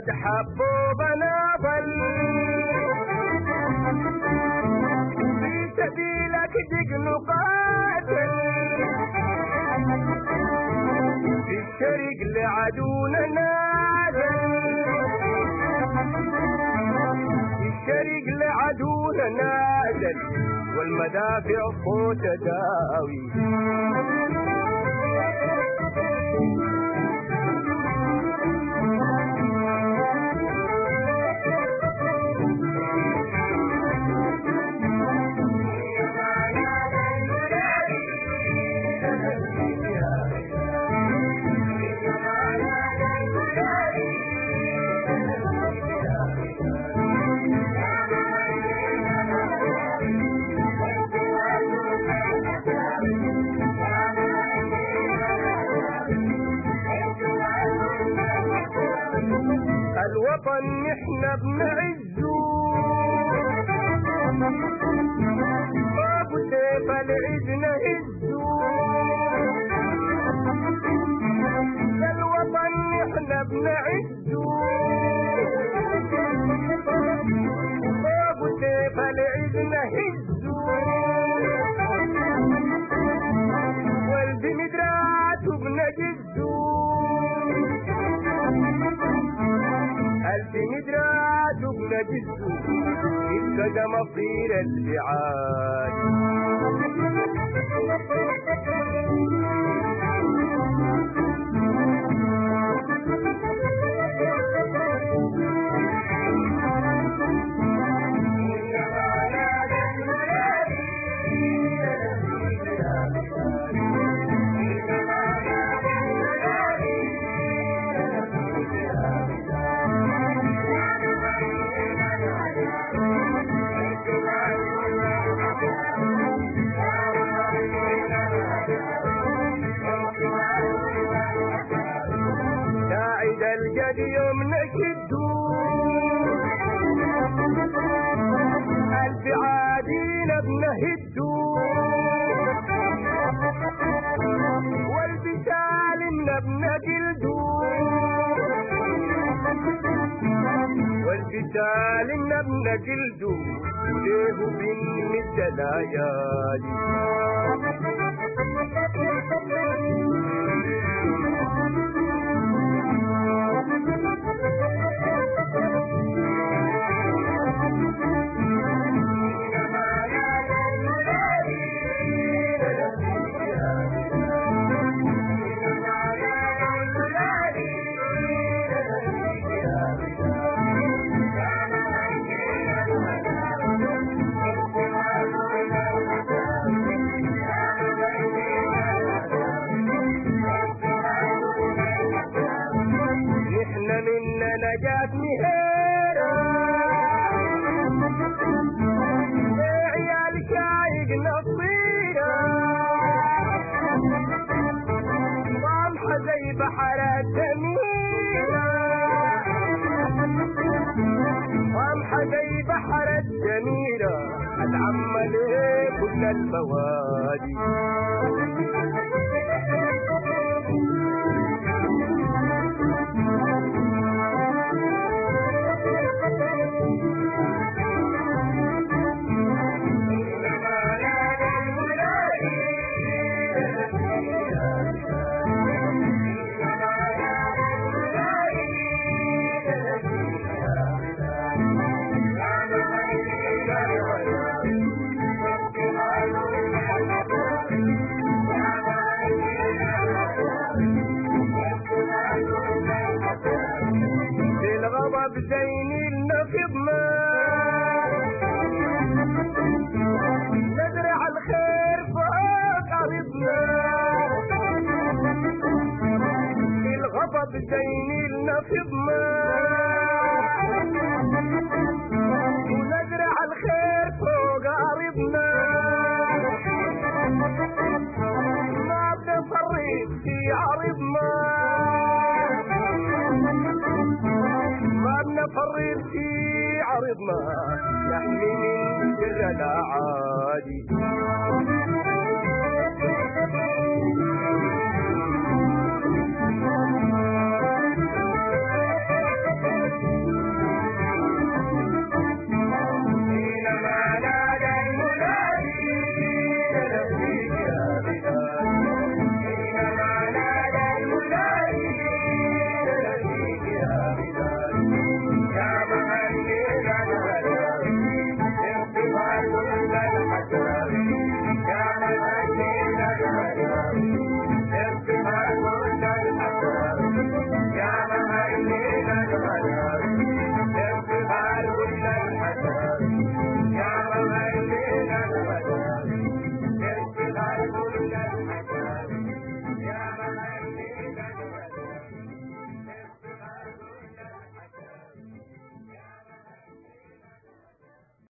قد حبوا بنابل في سبيلك دقن قاتل في الشرق لعدونا نازل في الشرق لعدونا نازل والمدافع صوت داوي الوطن نحن بنعزه ابو سيف العز نهزه الوطن نحن بنعزه ابو سيف العز نهزه والد مدراته بنجزه ألف مدرات بنجزه ابتدى مصير البعاد ساعد الجد يوم نشده ألف عادين بنهده والبسال نبن جلده والبسال نبن جلده ليه بنمد الليالي نحن منا نجاة مهيرة يا عيال شايق نصيرة طامحة زي بحر الدميرة طامحة زي بحر الدميرة هتعمل ايه كل الموادي بالغضب زين النفض ما نزرع الخير فوق أرضنا بالغضب زين النفض ما ونزرع الخير فوق أرضنا ما بنفرط في عرضنا ما بنفرط في عرضنا يحمي من جر الأعادي